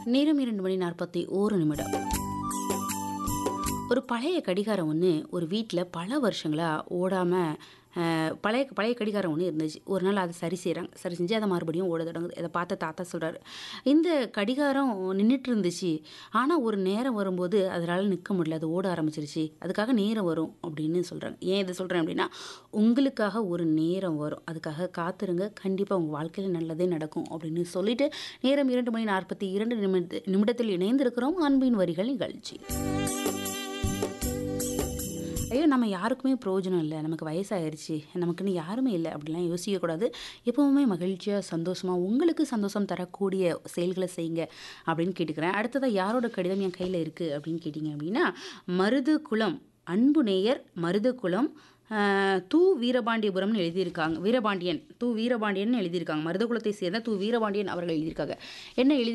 நேரம் இரண்டு மணி நாற்பத்தி ஓரு நிமிடம் ஒரு பழைய கடிகாரம் ஒன்று ஒரு வீட்டில் பல வருஷங்களாக ஓடாமல் பழைய பழைய கடிகாரம் ஒன்று இருந்துச்சு ஒரு நாள் அதை சரி செய்கிறாங்க சரி செஞ்சு அதை மறுபடியும் ஓட தொடங்குது இதை பார்த்த தாத்தா சொல்கிறாரு இந்த கடிகாரம் நின்றுட்டு இருந்துச்சு ஆனால் ஒரு நேரம் வரும்போது அதனால் நிற்க முடியல அது ஓட ஆரம்பிச்சிருச்சு அதுக்காக நேரம் வரும் அப்படின்னு சொல்கிறாங்க ஏன் இதை சொல்கிறேன் அப்படின்னா உங்களுக்காக ஒரு நேரம் வரும் அதுக்காக காத்துருங்க கண்டிப்பாக உங்கள் வாழ்க்கையில் நல்லதே நடக்கும் அப்படின்னு சொல்லிட்டு நேரம் இரண்டு மணி நாற்பத்தி இரண்டு நிமிட நிமிடத்தில் இணைந்திருக்கிறோம் அன்பின் வரிகள் நிகழ்ச்சி ஐயோ நம்ம யாருக்குமே பிரயோஜனம் இல்லை நமக்கு வயசாயிருச்சு நமக்குன்னு யாருமே இல்லை அப்படிலாம் யோசிக்கக்கூடாது எப்போவுமே மகிழ்ச்சியாக சந்தோஷமாக உங்களுக்கு சந்தோஷம் தரக்கூடிய செயல்களை செய்யுங்க அப்படின்னு கேட்டுக்கிறேன் அடுத்ததாக யாரோட கடிதம் என் கையில் இருக்குது அப்படின்னு கேட்டிங்க அப்படின்னா மருது குளம் அன்பு நேயர் மருது குளம் ஆஹ், து வீரபாண்டியபுரம்னு எழுதியிருக்காங்க வீரபாண்டியன் து வீரபாண்டியன் எழுதியிருக்காங்க மருதகுலத்தை சேர்ந்த து வீரபாண்டியன் அவர்கள் எழுதியிருக்காங்க என்ன எழுதி